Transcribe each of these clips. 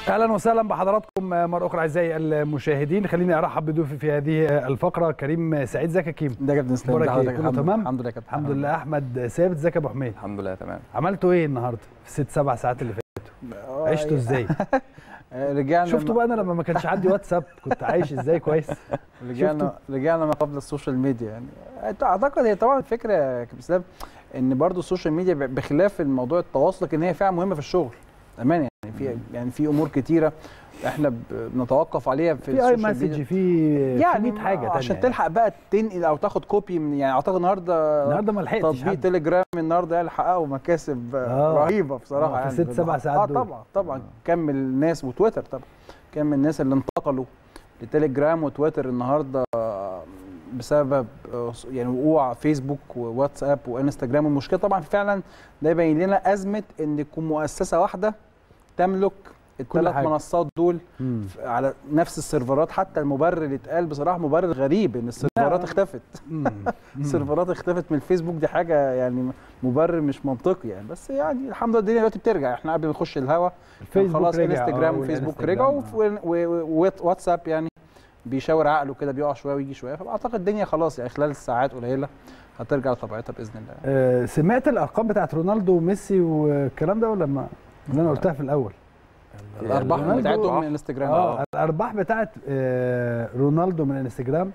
اهلا وسهلا بحضراتكم مره اخرى اعزائي المشاهدين خليني ارحب بضيوفي في هذه الفقره كريم سعيد ازيك يا كيم ده يا كابتن اسلام أخبارك ده إيه؟ حضرتك كله الحمد- تمام؟ الحمد لله يا كابتن الحمد لله احمد ثابت ازيك يا ابو حميد الحمد لله تمام عملتوا ايه النهارده في الست سبع ساعات اللي فاتوا عشتوا ازاي آه، رجعنا شفتوا بقى انا لما ما كانش عندي واتساب كنت عايش ازاي كويس رجعنا رجعنا ما قبل السوشيال ميديا يعني أنت اعتقد هي طبعا الفكره يا كابتن اسلام ان برضو السوشيال ميديا ب- بخلاف الموضوع التواصل لكن هي فعلا مهمه في الشغل امان يعني في يعني في امور كتيره احنا ب- بنتوقف عليها في, في اي السوشيال مسج ميديا في يعني في 100 حاجه تانية عشان يعني. تلحق بقى تنقل او تاخد كوبي من يعني اعتقد النهارده النهارده ما لحقتش تطبيق حد. تليجرام النهارده يعني حققوا مكاسب آه. آه. رهيبه بصراحه آه، في يعني ست سبع ساعات اه دول. طبعا طبعا كم الناس وتويتر طبعا كم الناس اللي انتقلوا لتليجرام وتويتر النهارده آه، بسبب آه، يعني وقوع فيسبوك وواتساب وانستجرام والمشكله طبعا فعلا ده يبين لنا ازمه ان يكون مؤسسه واحده تملك الثلاث حاجة. منصات دول مم. على نفس السيرفرات حتى المبرر اللي اتقال بصراحه مبرر غريب ان السيرفرات نعم. اختفت مم. مم. السيرفرات اختفت من الفيسبوك دي حاجه يعني مبرر مش منطقي يعني بس يعني الحمد لله الدنيا دلوقتي بترجع احنا قبل ما نخش الهوا كان الفيسبوك خلاص رجع، انستجرام آه، وفيسبوك والإنستجرام، رجعوا آه. و- و- و- واتساب يعني بيشاور عقله كده بيقع شويه ويجي شويه فاعتقد الدنيا خلاص يعني خلال ساعات قليله هترجع لطبيعتها باذن الله آه، سمعت الارقام بتاعت رونالدو وميسي والكلام ده ولا ما اللي انا قلتها في الاول الارباح رونالدو- بتاعتهم من الانستجرام اه الارباح بتاعت آه، رونالدو من الانستجرام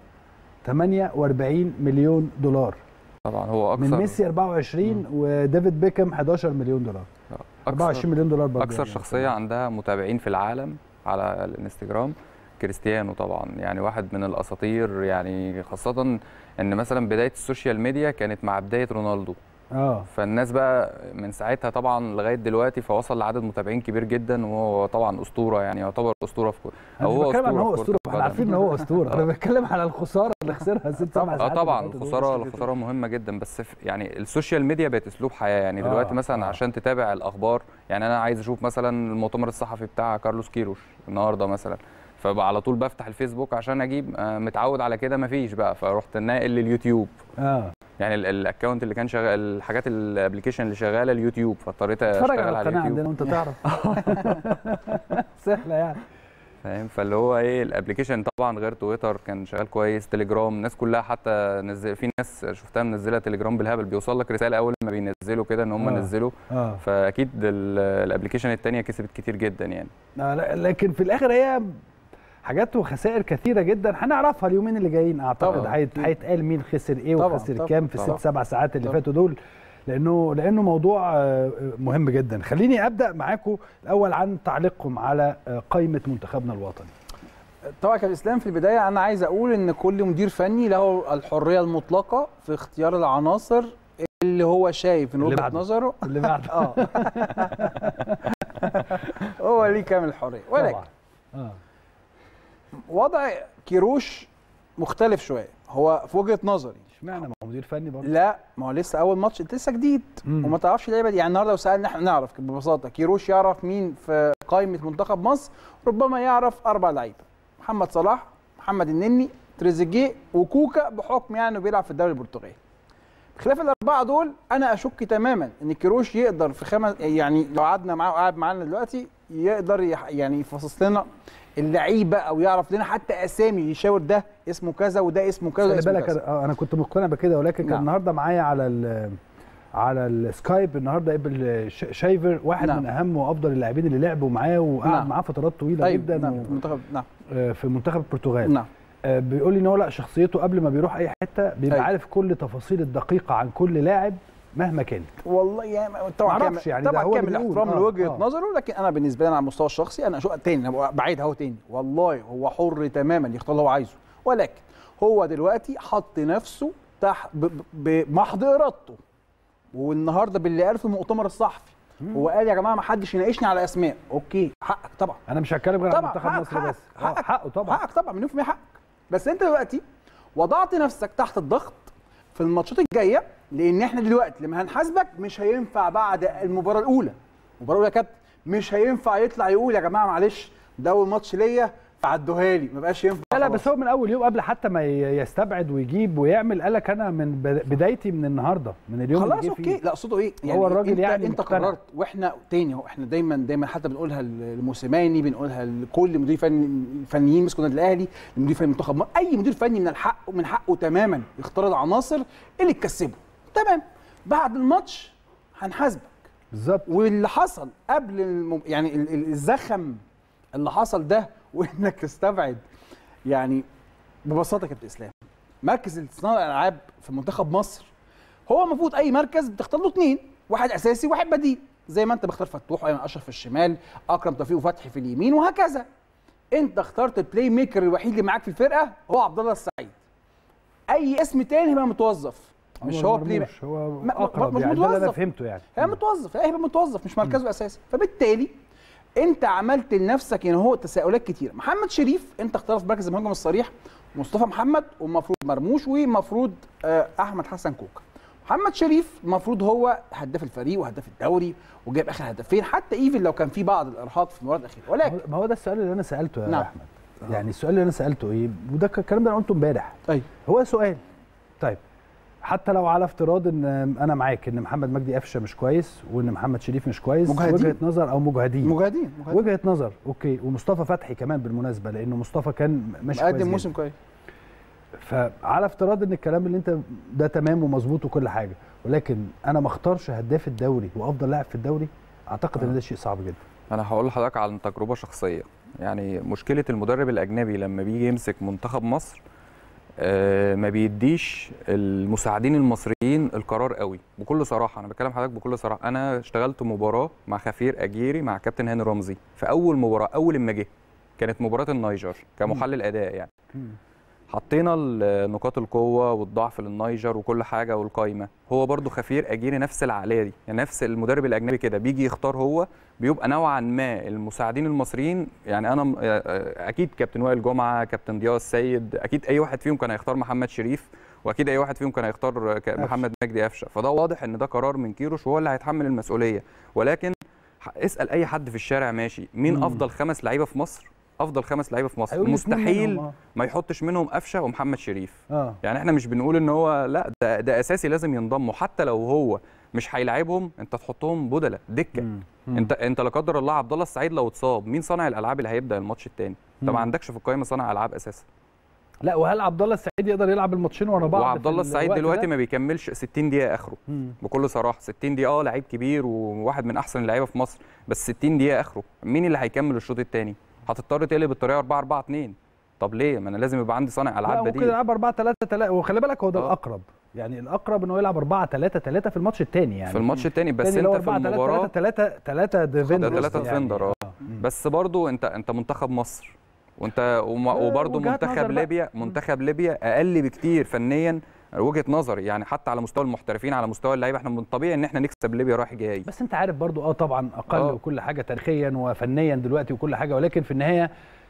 48 مليون دولار طبعا هو اكثر من ميسي 24 وديفيد بيكهام 11 مليون دولار 24 اكثر, مليون دولار برضه أكثر يعني. شخصيه عندها متابعين في العالم على الانستجرام كريستيانو طبعا يعني واحد من الاساطير يعني خاصه ان مثلا بدايه السوشيال ميديا كانت مع بدايه رونالدو اه فالناس بقى من ساعتها طبعا لغايه دلوقتي فوصل لعدد متابعين كبير جدا وهو طبعا اسطوره يعني يعتبر اسطوره في انا مش هو بتكلم عن أسطورة هو في اسطوره كرة احنا عارفين ان القدم. هو اسطوره انا بتكلم على الخساره اللي خسرها ست سبع اه ساعات طبعا اللي فاتوا دول. الخساره الخساره مهمه جدا بس في يعني السوشيال ميديا بقت اسلوب حياه يعني آه، دلوقتي مثلا آه. عشان تتابع الاخبار يعني انا عايز اشوف مثلا المؤتمر الصحفي بتاع كارلوس كيروش النهارده مثلا فبقى على طول بفتح الفيسبوك عشان اجيب آه، متعود على كده مفيش بقى فرحت ناقل لليوتيوب اه يعني ال- الاكونت اللي كان شغال الحاجات الابلكيشن اللي شغاله اليوتيوب فاضطريت اتفرج اشتغل على على القناه اليوتيوب عندنا وانت تعرف سهله يعني فاهم فاللي هو ايه الابلكيشن طبعا غير تويتر كان شغال كويس تليجرام الناس كلها حتى نزل في ناس شفتها منزله تليجرام بالهبل بيوصل لك رساله اول ما بينزلوا كده ان هم آه. نزلوا اه فاكيد ال- الابلكيشن التانية كسبت كتير جدا يعني آه، لا- لكن في الاخر هي حاجات وخسائر كثيره جدا هنعرفها اليومين اللي جايين اعتقد طبعاً. هيت- هيتقال مين خسر ايه طبعاً، وخسر طبعاً، كام في طبعاً. الست سبع ساعات اللي طبعاً. فاتوا دول لانه لانه موضوع آه، مهم جدا خليني ابدا معاكم الاول عن تعليقكم على آه، قائمه منتخبنا الوطني طبعا كالاسلام في البدايه انا عايز اقول ان كل مدير فني له الحريه المطلقه في اختيار العناصر اللي هو شايف من اللي وجهه بعده. نظره اللي بعد اه هو ليه كامل الحريه ولكن طبعاً. اه وضع كيروش مختلف شويه هو في وجهه نظري اشمعنى ما هو مدير فني برضه لا ما هو لسه اول ماتش انت لسه جديد مم. وما تعرفش اللعيبه دي يعني النهارده لو سالنا احنا نعرف ببساطه كيروش يعرف مين في قائمه منتخب مصر ربما يعرف اربع لعيبه محمد صلاح محمد النني تريزيجيه وكوكا بحكم يعني انه بيلعب في الدوري البرتغالي بخلاف الاربعه دول انا اشك تماما ان كيروش يقدر في خمس يعني لو قعدنا معاه وقعد معانا دلوقتي يقدر يح يعني يفصص لنا اللعيبه او يعرف لنا حتى اسامي يشاور ده اسمه كذا وده اسمه كذا خلي وده اسمه بالك كذا أنا- آه، انا كنت مقتنع بكده ولكن كان نعم. النهارده معايا على ال على السكايب النهارده قبل ش- شايفر واحد نعم. من اهم وافضل اللاعبين اللي لعبوا معاه وقعد نعم. معاه فترات طويله أيوة، جدا نعم و- في المنتخب نعم آه، في منتخب البرتغال نعم آه، بيقول لي ان هو لا شخصيته قبل ما بيروح اي حته بيبقى أيوة. عارف كل تفاصيل الدقيقه عن كل لاعب مهما كانت والله يعني طبعا معرفش كامل يعني ده طبعا هو كامل اللي بيقول. الاحترام آه، لوجهه آه. نظره لكن انا بالنسبه لي أنا على المستوى الشخصي انا شو تاني انا بعيد اهو تاني والله هو حر تماما يختار اللي هو عايزه ولكن هو دلوقتي حط نفسه تحت ب- ب- بمحض ارادته والنهارده باللي قال في المؤتمر الصحفي هو قال يا جماعه ما حدش يناقشني على اسماء اوكي حقك طبعا انا مش هتكلم غير عن طبعا منتخب حقك مصر حقك بس آه، حقك حقه طبعا حقك طبعا مليون في المية حقك بس انت دلوقتي وضعت نفسك تحت الضغط في الماتشات الجايه لان احنا دلوقتي لما هنحاسبك مش هينفع بعد المباراه الاولى المباراه الاولى يا كابتن مش هينفع يطلع يقول يا جماعه معلش ده اول ماتش ليا عدوها لي ما بقاش ينفع لا لا خلاص. بس هو من اول يوم قبل حتى ما ي- يستبعد ويجيب ويعمل قال لك انا من بد- بدايتي من النهارده من اليوم اللي خلاص جه اوكي فيه لا اقصده ايه هو الراجل انت يعني انت مقتنع. قررت واحنا تاني هو احنا دايما دايما حتى بنقولها لموسيماني بنقولها لكل مدير فني فنيين مسكوا النادي الاهلي المدير فني منتخب مصر، اي مدير فني من الحق من حقه تماما يختار العناصر اللي تكسبه تمام بعد الماتش هنحاسبك بالظبط واللي حصل قبل الم... يعني ال- ال- الزخم اللي حصل ده وانك تستبعد يعني ببساطه يا كابتن اسلام مركز صناعه الالعاب في منتخب مصر هو المفروض اي مركز بتختار له اثنين واحد اساسي وواحد بديل زي ما انت بختار فتوح وايمن اشرف في الشمال اكرم توفيق وفتحي في اليمين وهكذا انت اخترت البلاي ميكر الوحيد اللي معاك في الفرقه هو عبد الله السعيد اي اسم تاني هيبقى متوظف مش هو بلاي مرموش، هو ما- ما- اقرب مش يعني ده اللي انا متوظف. فهمته يعني هي متوظف هي هيبقى متوظف مش مركزه اساسي فبالتالي انت عملت لنفسك يعني هو تساؤلات كتير محمد شريف انت اخترت في مركز المهاجم الصريح مصطفى محمد ومفروض مرموش ومفروض آه، احمد حسن كوكا محمد شريف المفروض هو هداف الفريق وهداف الدوري وجايب اخر هدفين حتى ايفن لو كان في بعض الارهاق في المباراه الاخيره ولكن ما هو ده السؤال اللي انا سالته يا نعم. احمد يعني السؤال اللي انا سالته ايه وده ك- الكلام ده انا قلته امبارح ايوه هو سؤال طيب حتى لو على افتراض ان انا معاك ان محمد مجدي قفشه مش كويس وان محمد شريف مش كويس مجهدين. وجهه نظر او مجهدين مجاهدين مجاهدين وجهه نظر اوكي ومصطفى فتحي كمان بالمناسبه لانه مصطفى كان ماشي كويس مقدم جداً. موسم كويس فعلى افتراض ان الكلام اللي انت ده تمام ومظبوط وكل حاجه ولكن انا ما اختارش هداف الدوري وافضل لاعب في الدوري اعتقد ان ده شيء صعب جدا انا هقول لحضرتك عن تجربه شخصيه يعني مشكله المدرب الاجنبي لما بيجي يمسك منتخب مصر آه، ما بيديش المساعدين المصريين القرار قوي بكل صراحه انا بكلم حضرتك بكل صراحه انا اشتغلت مباراه مع خفير اجيري مع كابتن هاني رمزي في اول مباراه اول ما جه كانت مباراه النيجر كمحلل اداء يعني حطينا ال- نقاط القوه والضعف للنيجر وكل حاجه والقايمه هو برضو خفير اجيري نفس العقليه دي يعني نفس المدرب الاجنبي كده بيجي يختار هو بيبقى نوعا ما المساعدين المصريين يعني انا م- آه، آه، اكيد كابتن وائل جمعه كابتن ضياء السيد اكيد اي واحد فيهم كان هيختار محمد شريف واكيد اي واحد فيهم كان هيختار ك- محمد مجدي قفشه فده واضح ان ده قرار من كيروش وهو اللي هيتحمل المسؤوليه ولكن ح- اسال اي حد في الشارع ماشي مين مم. افضل خمس لعيبه في مصر افضل خمس لعيبه في مصر هيقول لي اتنين مستحيل منهم، ما يحطش منهم قفشه ومحمد شريف اه اه يعني احنا مش بنقول ان هو لا ده, ده اساسي لازم ينضموا حتى لو هو مش هيلاعبهم انت تحطهم بدله دكه مم. مم. انت انت لا قدر الله عبد الله السعيد لو اتصاب مين صانع الالعاب اللي هيبدا الماتش الثاني انت مم. ما عندكش في القائمه صانع العاب اساسا لا وهل عبد الله السعيد يقدر يلعب الماتشين ورا بعض وعبد في الله السعيد الوقت دلوقتي ده؟ ما بيكملش 60 دقيقه اخره مم. بكل صراحه 60 دقيقه اه لعيب كبير وواحد من احسن اللعيبه في مصر بس 60 دقيقه اخره مين اللي هيكمل الشوط الثاني هتضطر تقلب الطريقه 4 4 2 طب ليه ما انا لازم يبقى عندي صانع لا العاب ممكن بديل يلعب 4 3 3 وخلي بالك هو ده آه. الاقرب يعني الاقرب انه يلعب 4 3 3 في الماتش الثاني يعني في الماتش الثاني بس التاني اللي انت هو في 4 المباراه 3 3 3 ديفندر ده ثلاثة ديفندر اه بس برضو انت انت منتخب مصر وانت وم- آه، وبرضو وجهات نظر منتخب بقى. ليبيا منتخب ليبيا اقل بكتير فنيا وجهه نظري يعني حتى على مستوى المحترفين على مستوى اللعيبه احنا من الطبيعي ان احنا نكسب ليبيا رايح جاي بس انت عارف برضو اه طبعا اقل آه. وكل حاجه تاريخيا وفنيا دلوقتي وكل حاجه ولكن في النهايه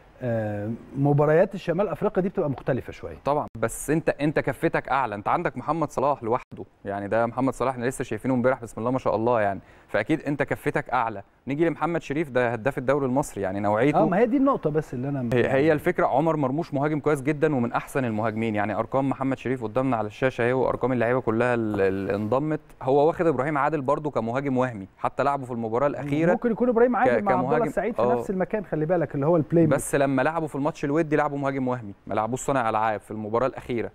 آه، مباريات الشمال افريقيا دي بتبقى مختلفه شويه طبعا بس انت انت كفتك اعلى انت عندك محمد صلاح لوحده يعني ده محمد صلاح احنا لسه شايفينه امبارح بسم الله ما شاء الله يعني فاكيد انت كفتك اعلى نيجي لمحمد شريف ده هداف الدوري المصري يعني نوعيته اه ما هي دي النقطه بس اللي انا هي هي الفكره عمر مرموش مهاجم كويس جدا ومن احسن المهاجمين يعني ارقام محمد شريف قدامنا على الشاشه اهي وارقام اللعيبه كلها اللي انضمت هو واخد ابراهيم عادل برده كمهاجم وهمي حتى لعبه في المباراه الاخيره ممكن يكون ابراهيم عادل ك- مع عبد الله كمهاجم. السعيد في آه. نفس المكان خلي بالك اللي هو البلاي ميكر. بس لما لعبوا في الماتش الودي لعبوا مهاجم وهمي ما لعبوش صانع العاب في المباراه الاخيره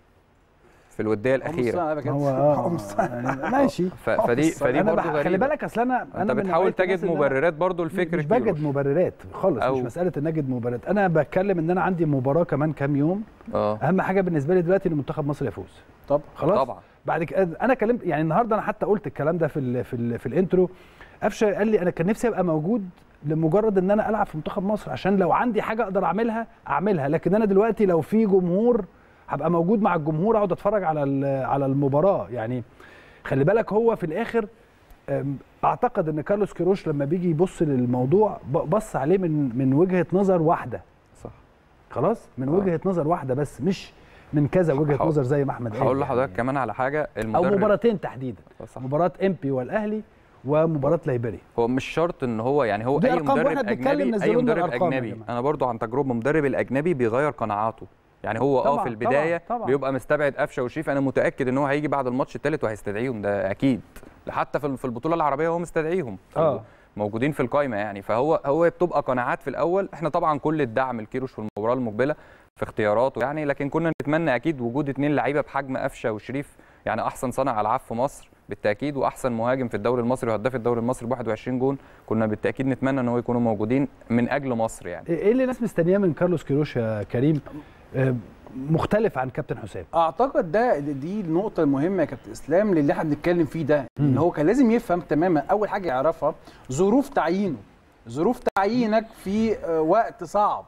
في الوديه الاخيره هو اه يعني ماشي ف- فدي فدي انا برضه بح... خلي غريبه بالك اصل انا انت انا من بتحاول نوعية الناس تجد اللي أنا مبررات برضه لفكر مش بجد كيروش. مبررات خالص أو- مش مساله ان اجد مبررات انا بتكلم ان انا عندي مباراه كمان كام يوم اه اهم حاجه بالنسبه لي دلوقتي ان منتخب مصر يفوز طب خلاص طبعا بعد كده انا كلمت يعني النهارده انا حتى قلت الكلام ده في ال في ال في الانترو قفشه قال لي انا كان نفسي ابقى موجود لمجرد ان انا العب في منتخب مصر عشان لو عندي حاجه اقدر اعملها اعملها لكن انا دلوقتي لو في جمهور هبقى موجود مع الجمهور اقعد اتفرج على ال- على المباراه يعني خلي بالك هو في الاخر أم، اعتقد ان كارلوس كيروش لما بيجي يبص للموضوع ب- بص عليه من من وجهه نظر واحده صح خلاص من آه. وجهه نظر واحده بس مش من كذا وجهه هقول- نظر زي ما احمد قال هقول يعني. لحضرتك كمان على حاجه او المدرب مباراتين تحديدا صح مباراه امبي والاهلي ومباراه ليبيريا هو مش شرط ان هو يعني هو ودي اي أرقام، مدرب وإحنا بنتكلم اجنبي نزلوا اي لنا مدرب الأرقام يا اجنبي جماعة. انا برضو عن تجربه المدرب الاجنبي بيغير قناعاته يعني هو اه طبعاً، في البدايه طبعاً، طبعاً. بيبقى مستبعد قفشه وشريف انا متاكد ان هو هيجي بعد الماتش الثالث وهيستدعيهم ده اكيد حتى في في البطوله العربيه هو مستدعيهم اه موجودين في القائمه يعني فهو هو بتبقى قناعات في الاول احنا طبعا كل الدعم الكيروش في المباراه المقبله في اختياراته يعني لكن كنا نتمنى اكيد وجود اثنين لعيبه بحجم قفشه وشريف يعني احسن صانع العاب في مصر بالتاكيد واحسن مهاجم في الدوري المصري وهداف الدوري المصري ب 21 جون كنا بالتاكيد نتمنى ان هو يكونوا موجودين من اجل مصر يعني ايه اللي الناس مستنياه من كارلوس كيروش يا كريم آه، مختلف عن كابتن حسام اعتقد ده دي النقطه المهمه يا كابتن اسلام اللي احنا بنتكلم فيه ده مم. ان هو كان لازم يفهم تماما اول حاجه يعرفها ظروف تعيينه ظروف تعيينك في آه، وقت صعب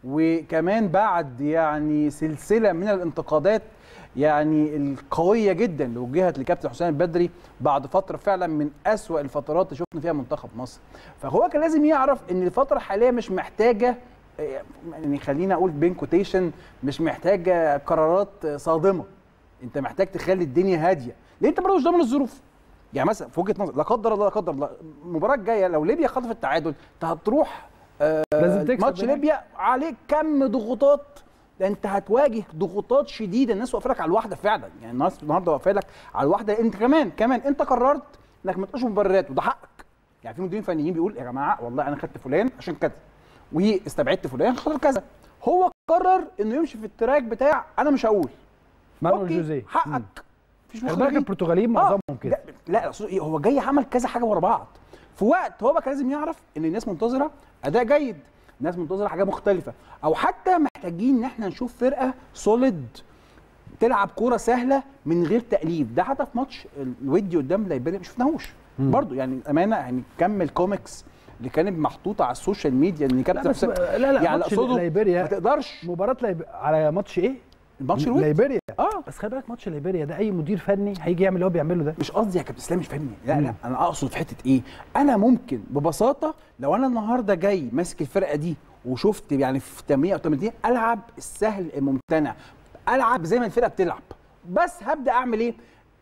وكمان بعد يعني سلسله من الانتقادات يعني القويه جدا اللي وجهت لكابتن حسام البدري بعد فتره فعلا من أسوأ الفترات اللي شفنا فيها منتخب مصر فهو كان لازم يعرف ان الفتره الحاليه مش محتاجه آه، يعني خلينا اقول بين كوتيشن مش محتاجه قرارات آه، صادمه انت محتاج تخلي الدنيا هاديه ليه انت برضه مش ضامن الظروف يعني مثلا في وجهه نظر لا قدر الله لا قدر الله المباراه الجايه لو ليبيا خطفت التعادل انت هتروح آه، لازم تكسب ماتش هناك. ليبيا عليك كم ضغوطات ده انت هتواجه ضغوطات شديده الناس واقفه لك على الواحده فعلا يعني الناس النهارده واقفه لك على الواحده انت كمان كمان انت قررت انك ما تقولش مبررات وده حقك يعني في مديرين فنيين بيقول يا جماعه والله انا خدت فلان عشان كذا واستبعدت فلان عشان خاطر كذا هو قرر انه يمشي في التراك بتاع انا مش هقول مانويل أوكي، جوزيه مم. حقك مفيش خلي بالك مخالفين البرتغاليين آه، معظمهم كده لا لا أقصد إيه، هو جاي عمل كذا حاجه ورا بعض في وقت هو بقى كان لازم يعرف ان الناس منتظره اداء جيد الناس منتظره حاجه مختلفه او حتى محتاجين ان احنا نشوف فرقه سوليد تلعب كوره سهله من غير تاليف ده حتى في ماتش الودي قدام ليبيريا ما شفناهوش مم. برضو يعني امانه يعني كم الكوميكس اللي كانت محطوطه على السوشيال ميديا ان لا كابتن بس حسام لا لا يعني ماتش اقصده ما ليبيريا تقدرش مباراه ليب... على ماتش ايه؟ الماتش الودي ليبيريا اه بس خلي بالك ماتش ليبيريا ده اي مدير فني هيجي يعمل اللي هو بيعمله ده مش قصدي يا كابتن اسلام مش فاهمني لا مم. لا انا اقصد في حته ايه انا ممكن ببساطه لو انا النهارده جاي ماسك الفرقه دي وشفت يعني في 8 او 80 العب السهل الممتنع العب زي ما الفرقه بتلعب بس هبدا اعمل ايه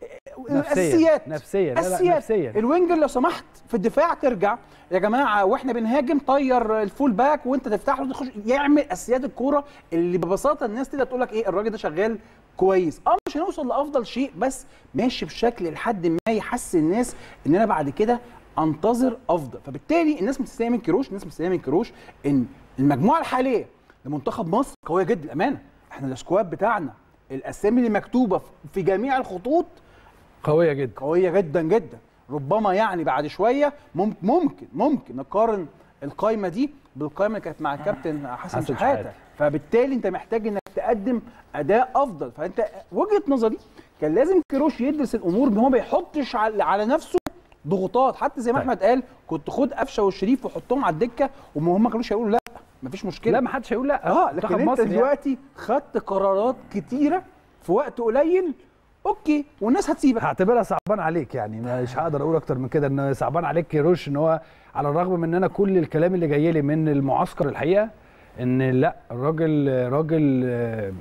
الاساسيات نفسيا لا لا اساسيات نفسيا الوينجر لو سمحت في الدفاع ترجع يا جماعه واحنا بنهاجم طير الفول باك وانت تفتح له تخش يعمل اساسيات الكوره اللي ببساطه الناس تقدر تقول لك ايه الراجل ده شغال كويس اه مش هنوصل لافضل شيء بس ماشي بشكل لحد ما يحسن الناس ان انا بعد كده انتظر افضل فبالتالي الناس مستنيه من كيروش الناس مستنيه من كيروش ان المجموعه الحاليه لمنتخب مصر قويه جدا الامانه احنا السكواد بتاعنا الاسامي اللي مكتوبه في جميع الخطوط قويه جدا قويه جدا جدا ربما يعني بعد شويه ممكن ممكن ممكن نقارن القايمه دي بالقايمه اللي كانت مع الكابتن حسن حسن شحاته شحاتة. فبالتالي انت محتاج انك تقدم اداء افضل فانت وجهه نظري كان لازم كيروش يدرس الامور ان هو ما يحطش على على نفسه ضغوطات حتى زي ما طيب. احمد قال كنت خد قفشه والشريف وحطهم على الدكه وما هم ما كانوش هيقولوا لا مفيش مشكله لا ما حدش هيقول لا اه منتخب لكن انت مصر يعني. دلوقتي خدت قرارات كتيره في وقت قليل اوكي والناس هتسيبك هعتبرها صعبان عليك يعني مش هقدر اقول اكتر من كده ان صعبان عليك كيروش ان هو على الرغم من ان انا كل الكلام اللي جاي لي من المعسكر الحقيقه ان لا الراجل راجل آه،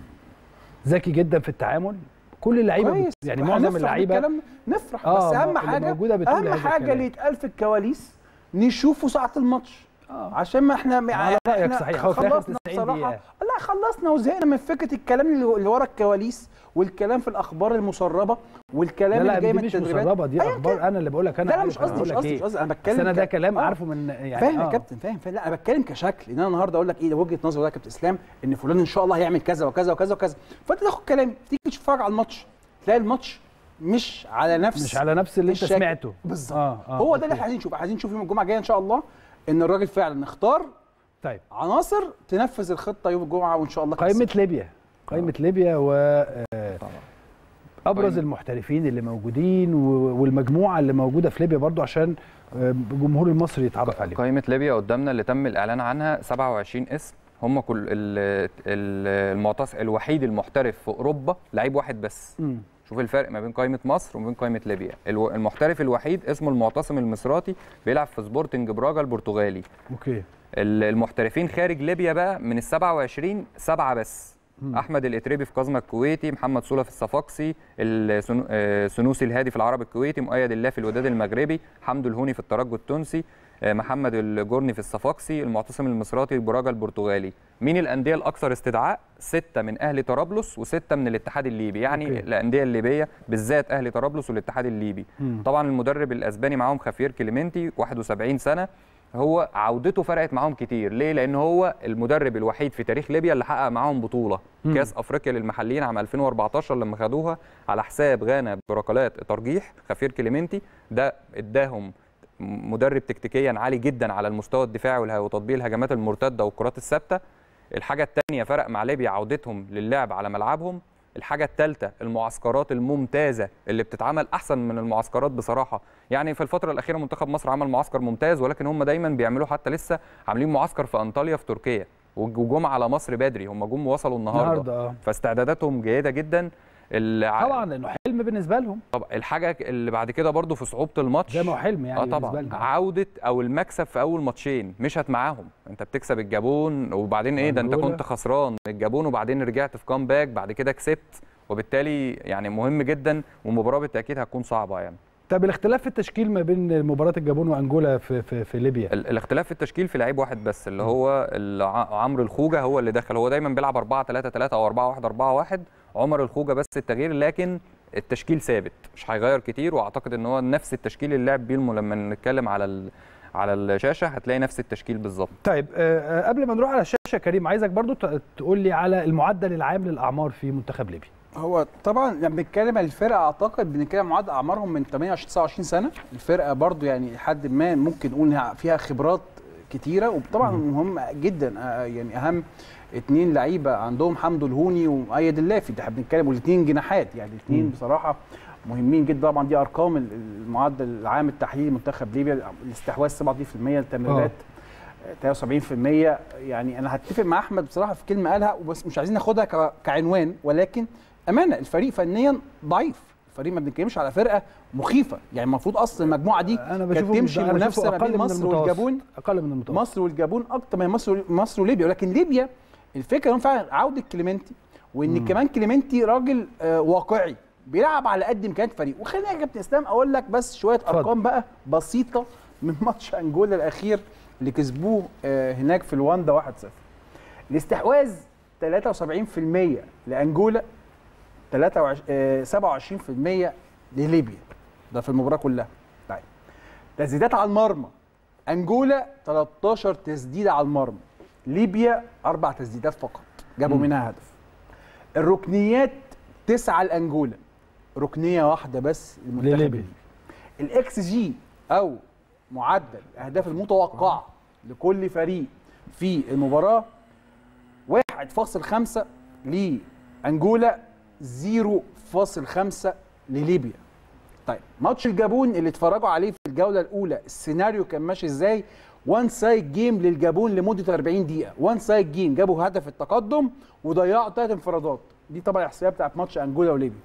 ذكي جدا في التعامل كل اللعيبه كويس بت- يعني معظم هنفرح اللعيبه بالكلام نفرح آه، بس اهم اللي حاجه موجودة بتقول اهم هذا حاجه الكلام. اللي يتقال في الكواليس نشوفه ساعه الماتش آه. عشان ما احنا على رأيك إحنا صحيح، هو في الآخر خلصنا 90 بصراحه دقيقة. لا خلصنا وزهقنا من فكره الكلام اللي اللي ورا الكواليس والكلام في الاخبار المسربه والكلام لا اللي لا جاي دي من مش التدريبات مسربه دي أيا اخبار كان. انا اللي بقول لك انا لا لا عارف مش أنا قصدي بقول مش لك قصدي إيه. مش قصدي انا بس بتكلم انا ده ك- كلام آه. عارفه من يعني فاهم يا آه. كابتن فاهم فاهم لا انا بتكلم كشكل ان انا النهارده اقول لك ايه ده وجهه نظري ده يا كابتن اسلام ان فلان ان شاء الله هيعمل كذا وكذا وكذا وكذا فانت تاخد كلامي تيجي تتفرج على الماتش تلاقي الماتش مش على نفس مش على نفس اللي انت الشكل. سمعته بالظبط آه، آه، هو ده اللي أوكي. احنا عايزين نشوفه عايزين نشوف يوم الجمعه الجايه ان شاء الله ان الراجل فعلا اختار طيب عناصر تنفذ الخطه يوم الجمعه وان شاء الله قائمه تكسب. ليبيا قائمه ليبيا و آه، طبعا ابرز قائمة- المحترفين اللي موجودين و- والمجموعه اللي موجوده في ليبيا برضو عشان آه، الجمهور المصري يتعرف عليهم قائمه ليبيا قدامنا اللي تم الاعلان عنها 27 اسم هم كل ال- ال- المعتص الوحيد المحترف في اوروبا لعيب واحد بس مم. شوف الفرق ما بين قائمه مصر وما بين قائمه ليبيا الو- المحترف الوحيد اسمه المعتصم المصراتي بيلعب في سبورتنج براجا البرتغالي اوكي ال- المحترفين خارج ليبيا بقى من ال 27 سبعه بس احمد الاتريبي في قزمه الكويتي محمد سوله في الصفاقسي السنو- آه، سنوسي الهادي في العرب الكويتي مؤيد الله في الوداد المغربي حمد الهوني في الترجي التونسي آه، محمد الجرني في الصفاقسي المعتصم المصراتي براجا البرتغالي مين الانديه الاكثر استدعاء سته من اهلي طرابلس وسته من الاتحاد الليبي يعني أوكي. الانديه الليبيه بالذات اهلي طرابلس والاتحاد الليبي مم. طبعا المدرب الاسباني معاهم خافير كليمنتي 71 سنه هو عودته فرقت معاهم كتير ليه لان هو المدرب الوحيد في تاريخ ليبيا اللي حقق معاهم بطوله مم. كاس افريقيا للمحليين عام 2014 لما خدوها على حساب غانا بركلات ترجيح خافير كليمنتي ده اداهم مدرب تكتيكيا عالي جدا على المستوى الدفاعي والها- وتطبيق الهجمات المرتده والكرات الثابته الحاجه الثانيه فرق مع ليبيا عودتهم للعب على ملعبهم الحاجه الثالثه المعسكرات الممتازه اللي بتتعمل احسن من المعسكرات بصراحه يعني في الفتره الاخيره منتخب مصر عمل معسكر ممتاز ولكن هم دايما بيعملوا حتى لسه عاملين معسكر في انطاليا في تركيا وجم على مصر بدري هم جم وصلوا النهارده النهارده اه فاستعداداتهم جيده جدا الع- طبعا لانه حلم بالنسبه لهم طب الحاجه اللي بعد كده برضو في صعوبه الماتش زي ما هو حلم يعني اه بالنسبه طبعا لهم عوده او المكسب في اول ماتشين مشت معاهم انت بتكسب الجابون وبعدين ايه ده انت أنجولا. كنت خسران من الجابون وبعدين رجعت في كامباك بعد كده كسبت وبالتالي يعني مهم جدا والمباراه بالتاكيد هتكون صعبه يعني طب الاختلاف في التشكيل ما بين مباراه الجابون وانجولا في في, في ليبيا ال- الاختلاف في التشكيل في لعيب واحد بس اللي هو ال- ع- عمرو الخوجه هو اللي دخل هو دايما بيلعب 4 3 3 او 4 1 4 1 عمر الخوجه بس التغيير لكن التشكيل ثابت مش هيغير كتير واعتقد ان هو نفس التشكيل اللي لعب بيه الم- لما نتكلم على ال- على الشاشه هتلاقي نفس التشكيل بالظبط طيب آه، آه، قبل ما نروح على الشاشه يا كريم عايزك برضو ت- تقول لي على المعدل العام للاعمار في منتخب ليبيا هو طبعا لما بنتكلم عن الفرقه اعتقد بنتكلم عن معدل اعمارهم من 28 29 سنه الفرقه برضو يعني لحد ما ممكن نقول إنها فيها خبرات كتيره وطبعا مهم جدا آه، يعني اهم اتنين لعيبه عندهم حمدو الهوني ومؤيد اللافي ده احنا بنتكلم والاثنين جناحات يعني الاثنين مم. بصراحه مهمين جدا طبعا دي ارقام ال- المعدل العام التحليلي لمنتخب ليبيا الاستحواذ 37% التمريرات 73% يعني انا هتفق مع احمد بصراحه في كلمه قالها وبس مش عايزين ناخدها ك- كعنوان ولكن امانه الفريق فنيا ضعيف الفريق ما بنتكلمش على فرقه مخيفه يعني المفروض اصلا المجموعه دي انا كانت بشوفه تمشي أنا منافسه بشوفه ما بين أقل من مصر المتوسط. والجابون اقل من المتوسط مصر والجابون اكتر من مصر مصر وليبيا ولكن ليبيا الفكره انهم فعلا عوده كليمنتي وان مم. كمان كليمنتي راجل آه واقعي بيلعب على قد امكانيات الفريق وخليني يا كابتن اسلام اقول لك بس شويه اتفضل. ارقام بقى بسيطه من ماتش انجولا الاخير اللي كسبوه آه هناك في لواندا 1-0 الاستحواذ 73% لانجولا 23 آه 27% لليبيا ده في المباراه كلها طيب تسديدات على المرمى انجولا 13 تسديده على المرمى ليبيا اربع تسديدات فقط جابوا مم. منها هدف الركنيات تسعه لانجولا ركنيه واحده بس للمنتخب لليبيا. الليبي الاكس جي او معدل الاهداف المتوقعه لكل فريق في المباراه 1.5 لانجولا 0.5 لليبيا طيب ماتش الجابون اللي اتفرجوا عليه في الجوله الاولى السيناريو كان ماشي ازاي وان سايد جيم للجابون لمده 40 دقيقه وان سايد جيم جابوا هدف التقدم وضيعوا ثلاث انفرادات دي طبعا الاحصائيه بتاعت ماتش انجولا وليبيا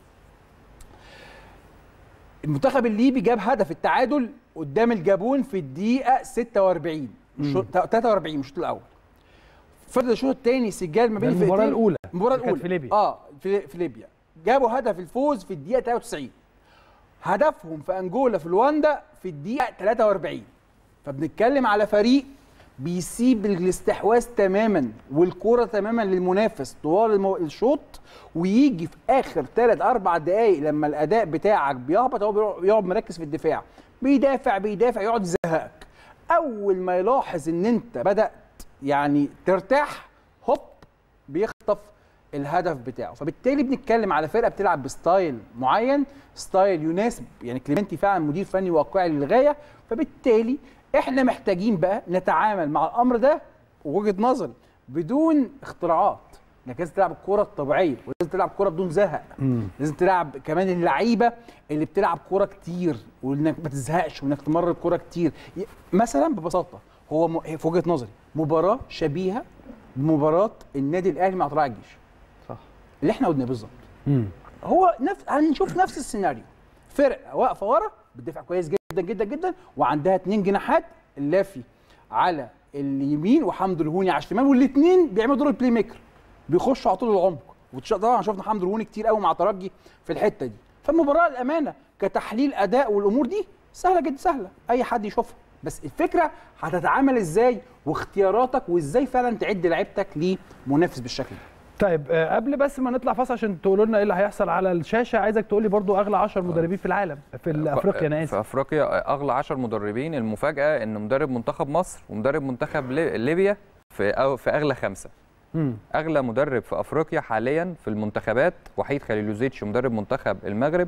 المنتخب الليبي جاب هدف التعادل قدام الجابون في الدقيقه 46 مش مم. 43 مش الشوط الاول فرد الشوط الثاني سجال ما ده بين المباراه الفرقتين الاولى المباراه اللي كانت الاولى في ليبيا اه في, في ليبيا جابوا هدف الفوز في الدقيقه 93 هدفهم في انجولا في لواندا في الدقيقه 43 فبنتكلم على فريق بيسيب الاستحواذ تماما والكرة تماما للمنافس طوال المو... الشوط ويجي في اخر ثلاث اربع دقائق لما الاداء بتاعك بيهبط هو بيقعد- بيقعد مركز في الدفاع بيدافع بيدافع يقعد يزهقك اول ما يلاحظ ان انت بدات يعني ترتاح هوب بيخطف الهدف بتاعه فبالتالي بنتكلم على فرقه بتلعب بستايل معين ستايل يناسب يعني كليمنتي فعلا مدير فني واقعي للغايه فبالتالي احنا محتاجين بقى نتعامل مع الامر ده ووجهه نظري بدون اختراعات انك لازم تلعب الكوره الطبيعيه ولازم تلعب كوره بدون زهق مم. لازم تلعب كمان اللعيبه اللي بتلعب كوره كتير وانك ما تزهقش وانك تمرر الكوره كتير ي- مثلا ببساطه هو م... في وجهه نظري مباراه شبيهه بمباراه النادي الاهلي مع طلائع الجيش صح اللي احنا قلناه بالظبط مم. هو نفس هنشوف نفس السيناريو فرقه واقفه ورا بتدافع كويس جدا جدا جدا وعندها اتنين جناحات اللافي على اليمين وحمد الهوني على الشمال والاثنين بيعملوا دور البلاي ميكر بيخشوا على طول العمق وطبعا شفنا حمد الهوني كتير قوي مع ترجي في الحته دي فالمباراه الامانه كتحليل اداء والامور دي سهله جدا سهله اي حد يشوفها بس الفكره هتتعامل ازاي واختياراتك وازاي فعلا تعد لعيبتك لمنافس بالشكل ده طيب آه، قبل بس ما نطلع فاصل عشان تقولوا لنا ايه اللي هيحصل على الشاشه عايزك تقول لي برضو اغلى 10 مدربين في العالم في افريقيا انا في اسف افريقيا اغلى 10 مدربين المفاجاه ان مدرب منتخب مصر ومدرب منتخب لي- ليبيا في أو في اغلى خمسه مم. اغلى مدرب في افريقيا حاليا في المنتخبات وحيد خليلوزيتش مدرب منتخب المغرب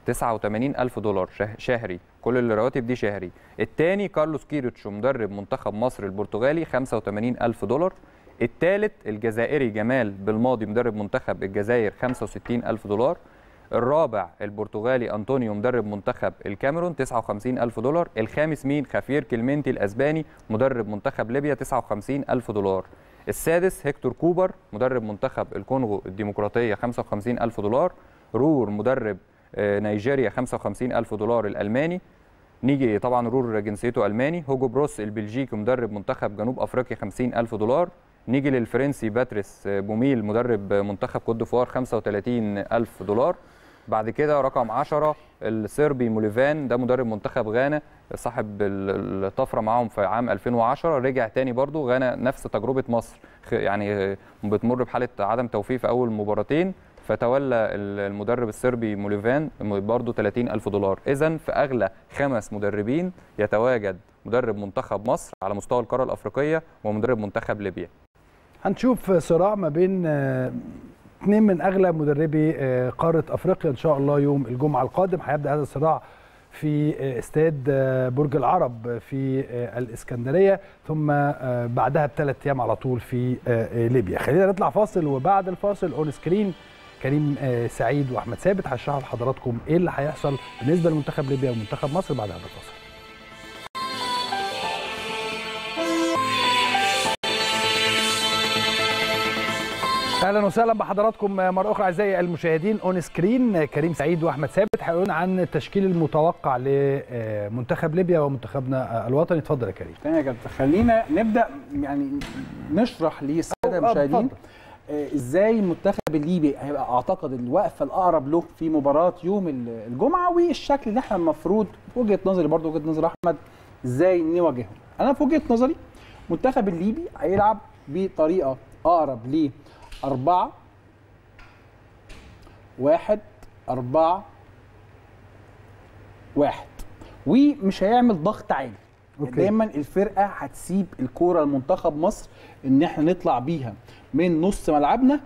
89 ألف دولار شه- شهري كل الرواتب دي شهري الثاني كارلوس كيروتش مدرب منتخب مصر البرتغالي 85 ألف دولار الثالث الجزائري جمال بالماضي مدرب منتخب الجزائر 65 ألف دولار الرابع البرتغالي أنطونيو مدرب منتخب الكاميرون 59 ألف دولار الخامس مين خافير كلمنتي الأسباني مدرب منتخب ليبيا 59 ألف دولار السادس هيكتور كوبر مدرب منتخب الكونغو الديمقراطية 55 ألف دولار رور مدرب آه، نيجيريا 55 ألف دولار الألماني نيجي طبعا رور جنسيته ألماني هوجو بروس البلجيكي مدرب منتخب جنوب أفريقيا 50 ألف دولار نيجي للفرنسي باتريس بوميل مدرب منتخب كوت ديفوار 35 ألف دولار بعد كده رقم 10 السربي موليفان ده مدرب منتخب غانا صاحب ال- الطفره معاهم في عام 2010 رجع تاني برضو غانا نفس تجربه مصر خ- يعني بتمر بحاله عدم توفيق في اول مباراتين فتولى ال- المدرب السربي موليفان برضو 30 ألف دولار إذا في أغلى خمس مدربين يتواجد مدرب منتخب مصر على مستوى القارة الأفريقية ومدرب منتخب ليبيا هنشوف صراع ما بين آه، اثنين من اغلى مدربي آه، قاره افريقيا ان شاء الله يوم الجمعه القادم هيبدا هذا الصراع في آه، استاد آه، برج العرب في آه، الاسكندريه ثم آه، بعدها بثلاث ايام على طول في آه، آه، ليبيا خلينا نطلع فاصل وبعد الفاصل اون سكرين كريم آه، سعيد واحمد ثابت هشرح لحضراتكم ايه اللي هيحصل بالنسبه لمنتخب ليبيا ومنتخب مصر بعد هذا الفاصل اهلا وسهلا بحضراتكم مره اخرى اعزائي المشاهدين اون سكرين كريم سعيد واحمد ثابت هيقولون عن التشكيل المتوقع لمنتخب ليبيا ومنتخبنا الوطني اتفضل يا كريم تمام يا كابتن خلينا نبدا يعني نشرح للساده آه، المشاهدين اتفضل. آه، ازاي المنتخب الليبي هيبقى اعتقد الوقفه الاقرب له في مباراه يوم ال- الجمعه والشكل اللي احنا المفروض وجهه نظري برضو وجهه نظر احمد ازاي نواجههم انا في وجهه نظري المنتخب الليبي هيلعب بطريقه اقرب ل 4 واحد أربعة واحد ومش هيعمل ضغط عالي أوكي. دايما الفرقه هتسيب الكوره لمنتخب مصر ان احنا نطلع بيها من نص ملعبنا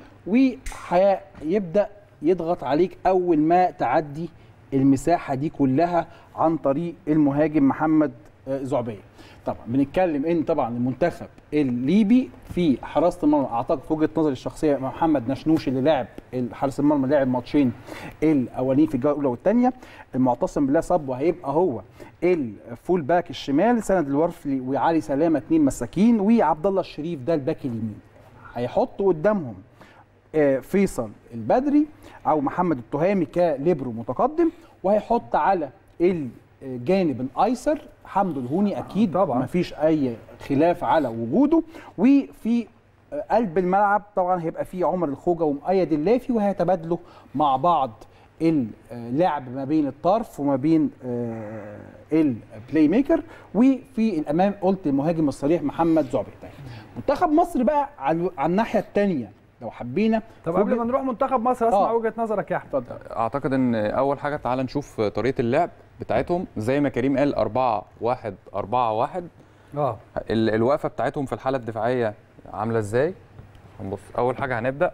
وهيبدا يضغط عليك اول ما تعدي المساحه دي كلها عن طريق المهاجم محمد آه، زعبيه طبعا بنتكلم ان طبعا المنتخب الليبي في حراسه المرمى اعتقد في وجهه نظري الشخصيه محمد نشنوش اللي لعب حارس المرمى لعب ماتشين الاولين في الجوله الاولى والثانيه المعتصم بالله صب وهيبقى هو الفول باك الشمال سند الورفلي وعلي سلامه اثنين مساكين وعبد الله الشريف ده الباك اليمين هيحطوا قدامهم آه، فيصل البدري او محمد التهامي كليبرو متقدم وهيحط على الجانب الايسر حمدو الهوني اكيد طبعاً. مفيش اي خلاف على وجوده وفي آه، قلب الملعب طبعا هيبقى فيه عمر الخوجه ومؤيد اللافي وهيتبادلوا مع بعض اللعب ما بين الطرف وما بين آه، البلاي ميكر وفي الامام قلت المهاجم الصريح محمد زعبي طيب منتخب مصر بقى على على الناحيه الثانيه لو حبينا طب في قبل وجهة- ما نروح منتخب مصر اسمع آه. وجهه نظرك يا احمد اتفضل اعتقد ان اول حاجه تعال نشوف طريقه اللعب بتاعتهم زي ما كريم قال 4 1 4 1 اه ال- الوقفه بتاعتهم في الحاله الدفاعيه عامله ازاي هنبص اول حاجه هنبدا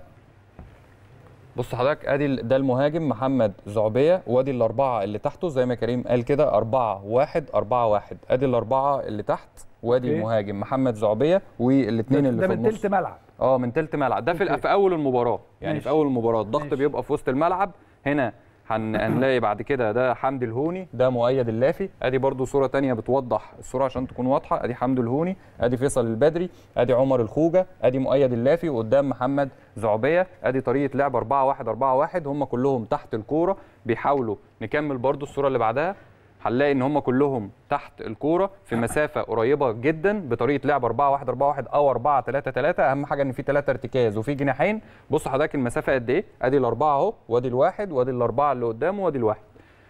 بص حضرتك ادي ال- ده المهاجم محمد زعبيه وادي الاربعه اللي تحته زي ما كريم قال كده 4 1 4 1 ادي الاربعه اللي تحت وادي أوكي. المهاجم محمد زعبيه والاثنين اللي ده في من النص تلت ملعب اه من تلت ملعب ده في, أوكي. في اول المباراه يعني ماشي. في اول المباراه الضغط ماشي. بيبقى في وسط الملعب هنا هن... هنلاقي بعد كده ده حمدي الهوني ده مؤيد اللافي ادي برضو صوره تانية بتوضح الصوره عشان تكون واضحه ادي حمدي الهوني ادي فيصل البدري ادي عمر الخوجه ادي مؤيد اللافي وقدام محمد زعبيه ادي طريقه لعب 4 1 4 1 هم كلهم تحت الكوره بيحاولوا نكمل برضو الصوره اللي بعدها هنلاقي ان هم كلهم تحت الكوره في مسافه قريبه جدا بطريقه لعب 4 1 4 1 او 4 3 3 اهم حاجه ان في ثلاثه ارتكاز وفي جناحين بص حضرتك المسافه قد ايه ادي الاربعه اهو وادي الواحد وادي الاربعه اللي قدامه وادي الواحد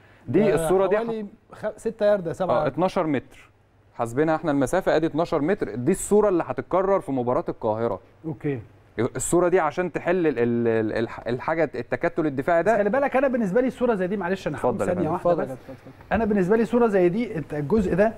دي الصوره دي حوالي 6 ياردة 7 اه 12 متر حاسبينها احنا المسافه ادي 12 متر دي الصوره اللي هتتكرر في مباراه القاهره اوكي الصوره دي عشان تحل ال- ال- ال- الحاجه التكتل الدفاعي بس خلي ده بالك انا بالنسبه لي الصوره زي دي معلش انا هاخد اتفضل يا ثانيه فندم. واحده اتفضل بس يا اتفضل. انا بالنسبه لي صوره زي دي انت الجزء ده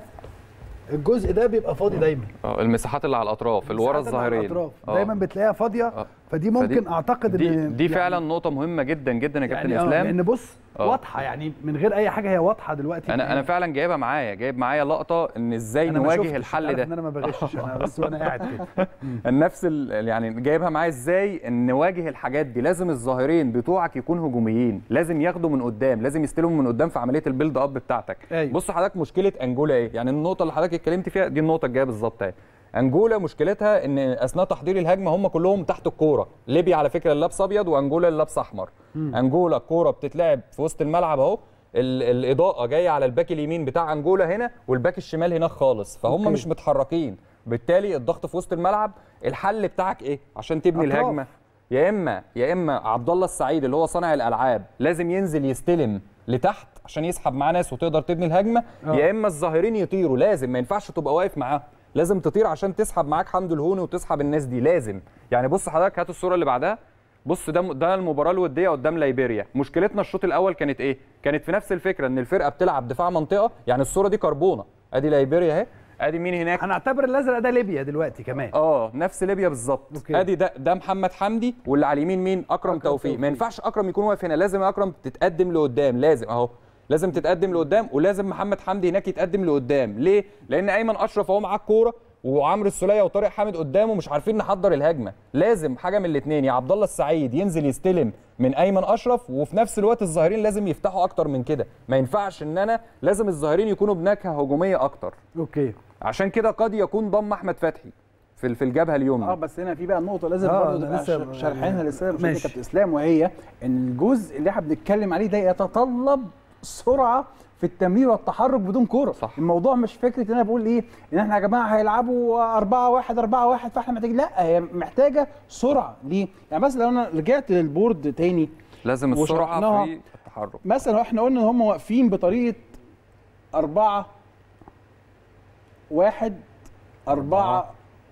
الجزء ده بيبقى فاضي دايما اه المساحات اللي على الاطراف اللي ورا المساحات اللي على الظهرين الأطراف. اه. دايما بتلاقيها فاضيه اه. فدي ممكن فدي- اعتقد دي ان دي يعني- فعلا نقطه مهمه جدا جدا يا كابتن يعني اه اسلام لان بص اه. واضحه يعني من غير اي حاجه هي واضحه دلوقتي انا انا فعلا جايبها معايا جايب معايا لقطه ان ازاي أنا ما شفتش، نواجه الحل تعرف ده ان انا ما بغشش انا بس وانا قاعد كده نفس ال- يعني جايبها معايا ازاي ان نواجه الحاجات دي لازم الظاهرين بتوعك يكونوا هجوميين لازم ياخدوا من قدام لازم يستلموا من قدام في عمليه البيلد اب بتاعتك أيوة. بص حضرتك مشكله انجولا ايه يعني النقطه اللي حضرتك اتكلمت فيها دي النقطه الجايه بالظبط اهي انجولا مشكلتها ان اثناء تحضير الهجمه هم كلهم تحت الكوره ليبيا على فكره اللبس ابيض وانجولا اللبس احمر انجولا الكوره بتتلعب في وسط الملعب اهو ال- الاضاءه جايه على الباك اليمين بتاع انجولا هنا والباك الشمال هناك خالص فهم أوكي. مش متحركين بالتالي الضغط في وسط الملعب الحل بتاعك ايه عشان تبني أطراف. الهجمه يا اما يا اما عبد الله السعيد اللي هو صانع الالعاب لازم ينزل يستلم لتحت عشان يسحب معاه ناس وتقدر تبني الهجمه آه. يا اما الظاهرين يطيروا لازم ما ينفعش تبقى واقف معاهم لازم تطير عشان تسحب معاك حمدو الهوني وتسحب الناس دي لازم يعني بص حضرتك هات الصوره اللي بعدها بص ده ده المباراه الوديه قدام ليبيريا مشكلتنا الشوط الاول كانت ايه كانت في نفس الفكره ان الفرقه بتلعب دفاع منطقه يعني الصوره دي كربونه ادي ليبيريا اهي ادي مين هناك هنعتبر الازرق ده ليبيا دلوقتي كمان اه نفس ليبيا بالظبط أوكي. ادي ده ده محمد حمدي واللي على اليمين مين اكرم, أكرم توفيق. توفيق. ما ينفعش اكرم يكون واقف هنا لازم اكرم تتقدم لقدام لازم اهو لازم تتقدم لقدام ولازم محمد حمدي هناك يتقدم لقدام ليه لان ايمن اشرف اهو معاه الكوره وعمرو السوليه وطارق حامد قدامه مش عارفين نحضر الهجمه لازم حاجه من الاثنين يا عبد الله السعيد ينزل يستلم من ايمن اشرف وفي نفس الوقت الظاهرين لازم يفتحوا اكتر من كده ما ينفعش ان انا لازم الظاهرين يكونوا بنكهه هجوميه اكتر اوكي عشان كده قد يكون ضم احمد فتحي في في الجبهه اليمنى اه بس هنا في بقى نقطه لازم آه، برضه أنا نبقى لسه- ش- شارحينها للساده المشاهدين ماشي. كابتن اسلام وهي ان الجزء اللي احنا بنتكلم عليه ده يتطلب سرعه في التمرير والتحرك بدون كوره صح. الموضوع مش فكره ان انا بقول ايه ان احنا يا جماعه هيلعبوا 4 1 4 1 فاحنا محتاجين لا هي محتاجه سرعه ليه يعني مثلا لو انا رجعت للبورد تاني لازم السرعه وشرحناها. في التحرك مثلا احنا قلنا ان هم واقفين بطريقه أربعة واحد أربعة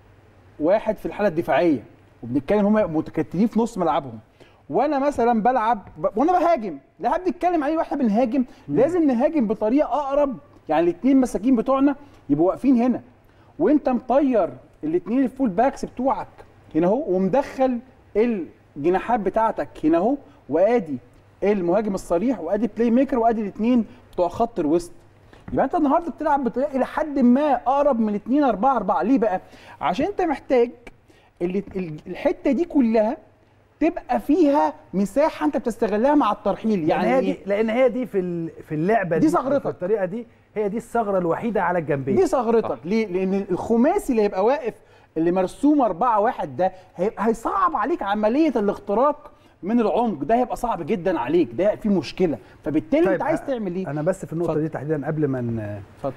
واحد في الحالة الدفاعية وبنتكلم هم متكتلين في نص ملعبهم وانا مثلا بلعب ب... وانا بهاجم لا حد بيتكلم عليه واحنا بنهاجم لازم نهاجم بطريقه اقرب يعني الاثنين مساكين بتوعنا يبقوا واقفين هنا وانت مطير الاثنين الفول باكس بتوعك هنا اهو ومدخل الجناحات بتاعتك هنا اهو وادي المهاجم الصريح وادي بلاي ميكر وادي الاثنين بتوع خط الوسط يبقى انت النهارده بتلعب بطريقه الى حد ما اقرب من الاثنين 4 4 ليه بقى؟ عشان انت محتاج ال- ال- الحته دي كلها تبقى فيها مساحه انت بتستغلها مع الترحيل يعني يعني هي إيه؟ دي لان هي دي في ال- في اللعبه دي دي ثغرتك. في الطريقه دي هي دي الثغره الوحيده على الجنبين دي ثغرتك ليه؟ لان الخماسي اللي هيبقى واقف اللي مرسوم 4 1 ده هيبقى هيصعب عليك عمليه الاختراق من العمق ده هيبقى صعب جدا عليك ده في مشكله فبالتالي انت عايز تعمل ايه؟ انا بس في النقطه اتفضل. دي تحديدا قبل ما ن- اتفضل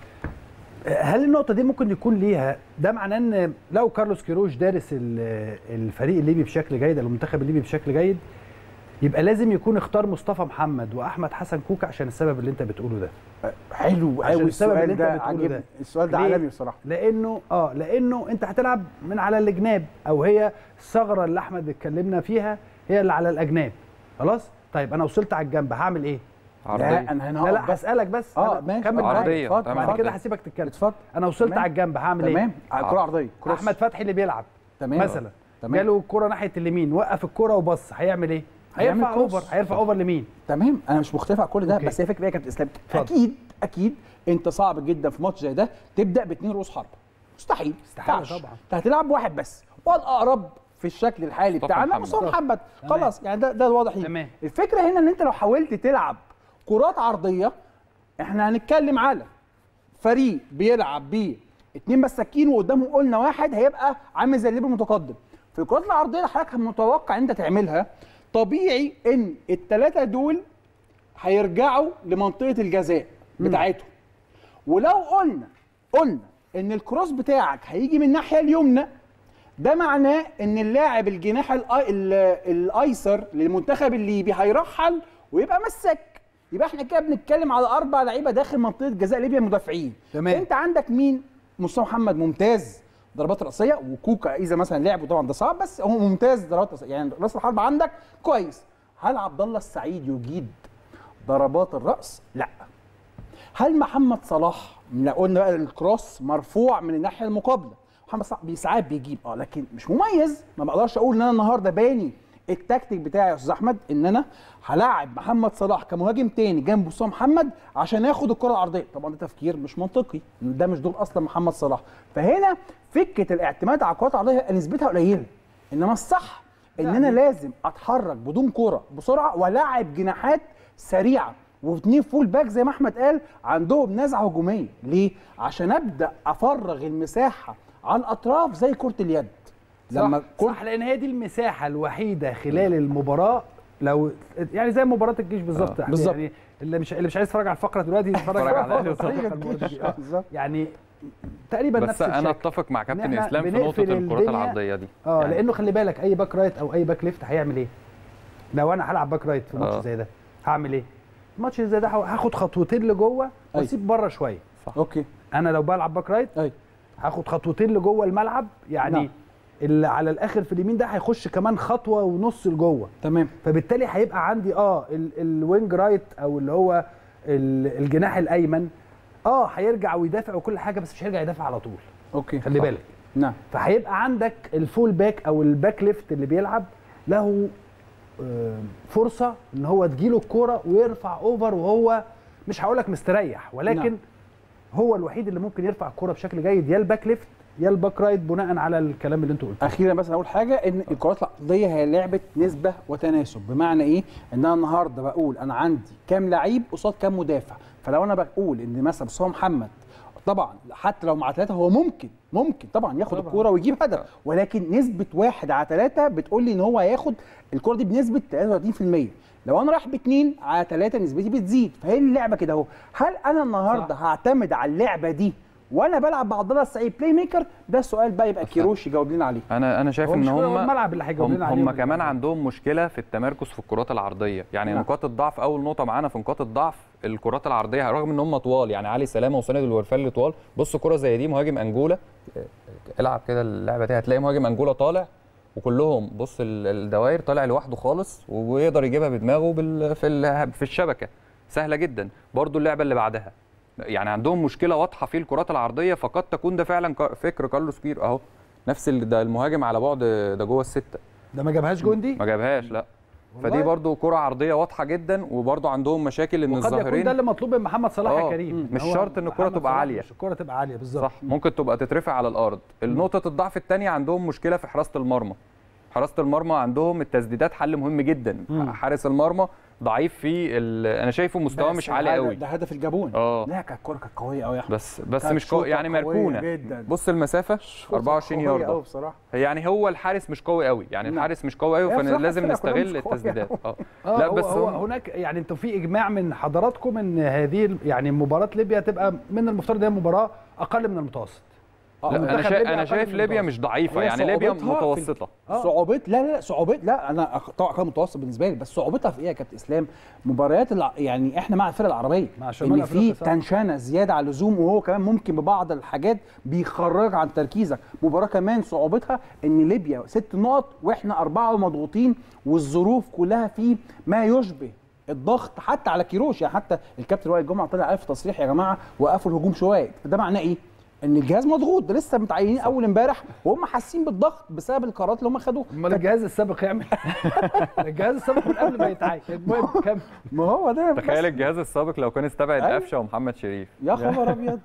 هل النقطه دي ممكن يكون ليها ده معناه ان لو كارلوس كيروش دارس ال- الفريق الليبي بشكل جيد المنتخب الليبي بشكل جيد يبقى لازم يكون اختار مصطفى محمد واحمد حسن كوكا عشان السبب اللي انت بتقوله ده حلو عشان قوي السبب اللي السؤال انت ده بتقوله عاجبني ده. السؤال ده ليه؟ عالمي بصراحه لانه اه لانه انت هتلعب من على الجناب او هي الثغره اللي احمد اتكلمنا فيها هي اللي على الاجناب خلاص طيب انا وصلت على الجنب هعمل ايه عرضيه لا انا هنا لا لا هقف بس هسالك بس اه أنا- ماشي كمل اتفضل، معايا عرضية. اتفضل تمام. بعد اتفضل. كده هسيبك تتكلم اتفضل انا وصلت تمام. على الجنب هعمل ايه تمام على كره عرضيه كروس. احمد فتحي اللي بيلعب تمام مثلا تمام. جاله الكره ناحيه اليمين وقف الكره وبص هيعمل ايه هيعمل هيرفع كروس. اوفر هيرفع اوفر لمين تمام انا مش مختلف على كل ده أوكي. بس هي فكره ايه يا كابتن اسلام اتفضل. اكيد اكيد انت صعب جدا في ماتش زي ده تبدا باثنين رؤوس حرب مستحيل استحالة ينفعش. طبعا. انت هتلعب واحد بس والاقرب في الشكل الحالي مصطفى بتاعنا محمد. مصطفى مصطفى. محمد تمام. خلاص يعني ده ده الواضح ليك. تمام. الفكره هنا ان انت لو حاولت تلعب كرات عرضيه احنا هنتكلم على فريق بيلعب بيه اتنين مساكين وقدامهم قلنا واحد هيبقى عامل زي الليبر المتقدم في الكرات العرضيه اللي حضرتك متوقع ان انت تعملها طبيعي ان الثلاثه دول هيرجعوا لمنطقه الجزاء بتاعتهم ولو قلنا قلنا ان الكروس بتاعك هيجي من الناحيه اليمنى ده معناه ان اللاعب الجناح الأي- ال- الايسر للمنتخب الليبي هيرحل ويبقى مسك يبقى احنا كده بنتكلم على اربع لعيبه داخل منطقه جزاء ليبيا مدافعين تمام. انت عندك مين مصطفى محمد ممتاز ضربات راسيه وكوكا اذا مثلا لعبه طبعا ده صعب بس هو ممتاز ضربات راسيه يعني راس الحرب عندك كويس هل عبد الله السعيد يجيد ضربات الراس لا هل محمد صلاح لو قلنا بقى الكروس مرفوع من الناحيه المقابله محمد صلاح بي- ساعات بيجيب اه لكن مش مميز ما بقدرش اقول ان انا النهارده باني التكتيك بتاعي يا استاذ احمد ان انا هلاعب محمد صلاح كمهاجم تاني جنب مصطفى محمد عشان ياخد الكره العرضيه طبعا ده تفكير مش منطقي ده مش دور اصلا محمد صلاح فهنا فكره الاعتماد على الكرات العرضيه نسبتها قليله انما الصح ان انا لازم اتحرك بدون كوره بسرعه والاعب جناحات سريعه واثنين فول باك زي ما احمد قال عندهم نزعه هجوميه ليه عشان ابدا افرغ المساحه على الاطراف زي كره اليد لما صح لان هي دي المساحه الوحيده خلال المباراه لو يعني زي مباراه الجيش بالظبط آه، بالظبط. يعني اللي مش اللي مش عايز يتفرج على الفقره دلوقتي يتفرج يتفرج على على الفقرة الأهلي الوثائقية وطبعاً. المباراة دي. آه. بالظبط. يعني تقريبا بس نفس انا الشكل. اتفق مع كابتن إحنا اسلام في نقطه بنقفل الكرات الدنيا- العرضيه دي اه يعني لانه خلي بالك اي باك رايت او اي باك ليفت هيعمل ايه؟ لو انا هلعب باك رايت في ماتش آه. زي ده هعمل ايه؟ ماتش زي ده هاخد خطوتين لجوه واسيب بره شويه اوكي انا لو بلعب باك رايت ايوه هاخد خطوتين لجوه الملعب يعني نعم. اللي على الاخر في اليمين ده هيخش كمان خطوه ونص لجوه تمام فبالتالي هيبقى عندي اه ال- الوينج رايت او اللي هو ال- الجناح الايمن اه هيرجع ويدافع وكل حاجه بس مش هيرجع يدافع على طول اوكي خلي بالك نعم فهيبقى عندك الفول باك او الباك ليفت اللي بيلعب له آه، فرصه ان هو تجيله الكوره ويرفع اوفر وهو مش هقول لك مستريح ولكن نعم. هو الوحيد اللي ممكن يرفع الكوره بشكل جيد يا الباك ليفت يا الباك رايت بناء على الكلام اللي انتوا قلتوه اخيرا بس اقول حاجه ان الكرات العرضيه هي لعبه نسبه وتناسب بمعنى ايه ان انا النهارده بقول انا عندي كام لعيب قصاد كام مدافع فلو انا بقول ان مثلا مصطفى محمد طبعا حتى لو مع ثلاثه هو ممكن ممكن طبعا ياخد طبعاً. الكوره ويجيب هدف ولكن نسبه واحد على ثلاثه بتقول لي ان هو هياخد الكوره دي بنسبه 33% لو انا رايح باثنين على ثلاثه نسبتي بتزيد فهي اللعبه كده اهو هل انا النهارده هعتمد على اللعبه دي وانا بلعب بعبد الله السعيد بلاي ميكر ده السؤال بقى يبقى كيروش يجاوب لنا عليه انا انا شايف هو ان مش هو هم الملعب اللي هيجاوب هم, لنا هم عليه. كمان عندهم مشكله في التمركز في الكرات العرضيه يعني نعم. نقاط الضعف اول نقطه معانا في نقاط الضعف الكرات العرضيه رغم ان هم طوال يعني علي سلامه وسند الورفلي طوال بص كره زي دي مهاجم انجولا العب كده اللعبه دي هتلاقي مهاجم انجولا طالع وكلهم بص ال- الدوائر طالع لوحده خالص ويقدر يجيبها بدماغه بال- في ال- في الشبكه سهله جدا برضو اللعبه اللي بعدها يعني عندهم مشكله واضحه في الكرات العرضيه فقد تكون ده فعلا ك- فكر كارلوس كير اهو نفس ال- ده المهاجم على بعد ده جوه السته ده ما جابهاش جون دي ما جابهاش لا والله. فدي برضو كرة عرضية واضحة جدا وبرضو عندهم مشاكل ان وقد يكون ده الظاهرين اللي مطلوب من محمد صلاح يا آه، كريم مش هو شرط إن الكرة محمد تبقى صلاح عالية. مش الكرة تبقى عاليه بالظبط صح ممكن تبقى تترفع على الارض النقطة الضعف الثانية عندهم مشكلة في حراسة المرمى حراسة المرمى عندهم التسديدات حل مهم جدا مم. حارس المرمى ضعيف في ال... انا شايفه مستواه بس مش عالي هذا- قوي ده هدف الجابون اه لا كانت الكوره كانت قويه قوي يا احمد بس بس كانت مش قوي شوطة يعني قوية مركونة جدا. بص المسافة 24 قوية قوي ياردة بصراحه يعني هو الحارس مش قوي قوي يعني نعم. الحارس مش قوي قوي هي بصراحة فلازم الفرقة كلها نستغل مش قوية التسديدات اه اه لا هو بس هو هم- هناك يعني انتوا في اجماع من حضراتكم ان هذه ال- يعني مباراه ليبيا تبقى من المفترض هي مباراه اقل من المتوسط آه، لا انا منتخب شايف ليبيا انا أقل شايف من ليبيا المتوسط. مش ضعيفه هي يعني ليبيا صعوبتها في ال- متوسطه آه. صعوبت لا لا لا صعوبت لا انا أخ- طبعا كان متوسط بالنسبه لي بس صعوبتها في ايه يا كابتن اسلام مباريات الع... يعني احنا مع الفرق العربيه مع شمال ان أفريقيا، في صح. تنشنه زياده على اللزوم وهو كمان ممكن ببعض الحاجات بيخرج عن تركيزك مباراه كمان صعوبتها ان ليبيا ست نقط واحنا اربعه ومضغوطين والظروف كلها في ما يشبه الضغط حتى على كيروش يعني حتى الكابتن وائل الجمعه طلع قال في تصريح يا جماعه وقفوا الهجوم شويه ده معناه ايه؟ ان الجهاز مضغوط ده لسه متعينين اول امبارح وهم حاسين بالضغط بسبب القرارات اللي هم خدوها امال الجهاز السابق يعمل الجهاز السابق من قبل ما يتعين المهم كمل ما هو ده بس. تخيل الجهاز السابق لو كان استبعد أيوة. قفشه ومحمد شريف يا خبر ابيض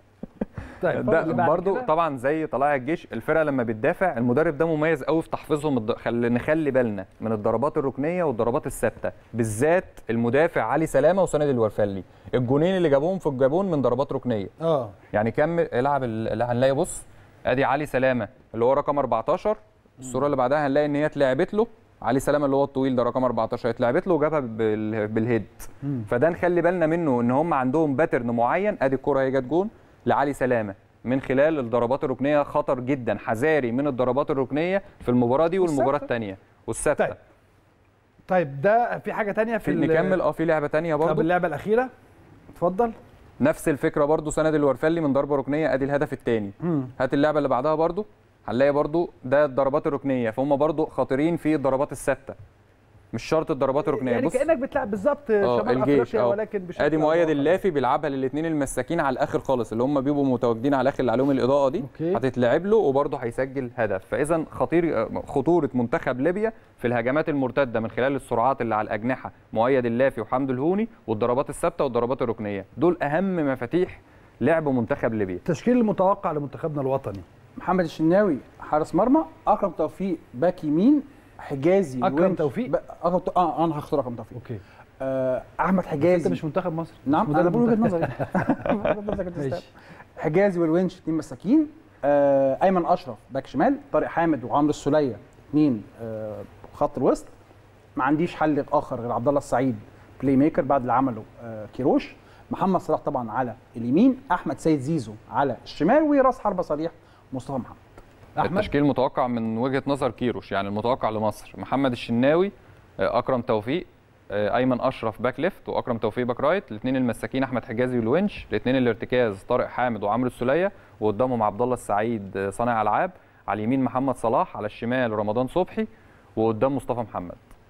طيب ده اللي بعد برضو كده. طبعا زي طلائع الجيش الفرقه لما بتدافع المدرب ده مميز قوي في تحفيظهم الض... خل... نخلي بالنا من الضربات الركنيه والضربات الثابته بالذات المدافع علي سلامه وسند الورفلي الجونين اللي جابوهم في الجابون من ضربات ركنيه اه يعني كمل العب ال- اللي هنلاقي بص ادي علي سلامه اللي هو رقم 14 الصوره اللي بعدها هنلاقي ان هي اتلعبت له علي سلامه اللي هو الطويل ده رقم 14 اتلعبت له وجابها بال- بالهيد مم. فده نخلي بالنا منه ان هم عندهم باترن معين ادي الكره هي جت جون لعلي سلامه من خلال الضربات الركنيه خطر جدا حذاري من الضربات الركنيه في المباراه دي والمباراه والثابتة. الثانيه والثابته طيب. طيب ده في حاجه تانية في في ال- نكمل اه في لعبه ثانيه طب برضه اللعبه الاخيره اتفضل نفس الفكره برضو سند الورفلي من ضربه ركنيه ادي الهدف الثاني مم. هات اللعبه اللي بعدها برضو هنلاقي برضو ده الضربات الركنيه فهم برضو خطيرين في الضربات الثابته مش شرط الضربات الركنيه يعني بص كانك بتلعب بالظبط اه شمال الجيش افريقيا اه ولكن بشكل ادي أو مؤيد بآخر. اللافي بيلعبها للاثنين المساكين على الاخر خالص اللي هم بيبقوا متواجدين على الاخر اللي عليهم الاضاءه دي أوكي. هتتلعب له وبرضه هيسجل هدف فاذا خطير خطوره منتخب ليبيا في الهجمات المرتده من خلال السرعات اللي على الاجنحه مؤيد اللافي وحمد الهوني والضربات الثابته والضربات الركنيه دول اهم مفاتيح لعب منتخب ليبيا التشكيل المتوقع لمنتخبنا الوطني محمد الشناوي حارس مرمى اكرم توفيق باك يمين حجازي أكرم الونش. توفيق؟ ب... أكرم تو... اه انا هختار اكرم توفيق اوكي آه احمد بس حجازي انت مش منتخب مصر نعم مش انا مدرب بقول وجهه منتخب. نظري وجهة نظرك أنت تستاهل. ماشي حجازي والونش اثنين مساكين آه ايمن اشرف باك شمال طارق حامد وعمرو السوليه اثنين آه خط الوسط ما عنديش حل اخر غير عبد الله السعيد بلاي ميكر بعد اللي عمله آه كيروش محمد صلاح طبعا على اليمين احمد سيد زيزو على الشمال وراس حربه صريح مصطفى محمد احمد التشكيل المتوقع من وجهه نظر كيروش يعني المتوقع لمصر محمد الشناوي آه، اكرم توفيق آه، ايمن اشرف باك ليفت واكرم توفيق باك رايت الاثنين المساكين احمد حجازي والونش الاثنين الارتكاز طارق حامد وعمرو السوليه وقدامهم عبد الله السعيد آه، صانع العاب على اليمين محمد صلاح على الشمال رمضان صبحي وقدام مصطفى محمد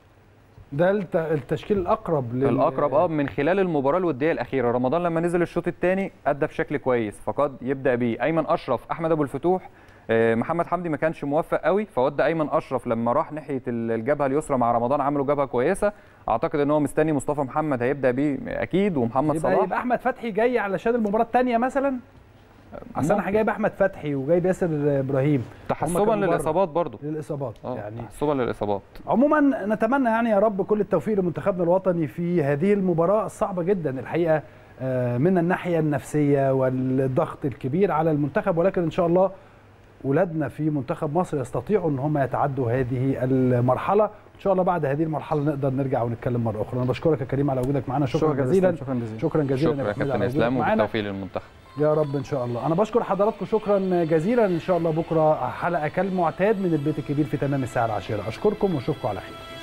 ده الت- التشكيل الاقرب لل... الاقرب اه من خلال المباراه الوديه الاخيره رمضان لما نزل الشوط الثاني ادى بشكل كويس فقد يبدا بيه ايمن اشرف احمد ابو الفتوح آه، محمد حمدي ما كانش موفق قوي فودى ايمن اشرف لما راح ناحيه ال- الجبهه اليسرى مع رمضان عملوا جبهه كويسه اعتقد ان هو مستني مصطفى محمد هيبدا بيه اكيد ومحمد يبقى, صلاح يبقى احمد فتحي جاي علشان المباراه الثانيه مثلا اصل انا ممكن. جايب احمد فتحي وجايب ياسر ابراهيم هم تحسبا كانوا بره. للاصابات برضو للاصابات اه يعني تحسبا للاصابات عموما نتمنى يعني يا رب كل التوفيق لمنتخبنا الوطني في هذه المباراة الصعبة جدا الحقيقة آه، من الناحية النفسية والضغط الكبير على المنتخب ولكن إن شاء الله ولادنا في منتخب مصر يستطيعوا ان هم يتعدوا هذه المرحله ان شاء الله بعد هذه المرحله نقدر نرجع ونتكلم مره اخرى انا بشكرك يا كريم على وجودك معنا شكرا, شكراً جزيلا شكرا جزيلا شكرا جزيلا شكرا يا محمود كابتن على وجودك اسلام معانا. وبالتوفيق للمنتخب يا رب ان شاء الله انا بشكر حضراتكم شكرا جزيلا ان شاء الله بكره حلقه كالمعتاد من البيت الكبير في تمام الساعه العاشره اشكركم واشوفكم على خير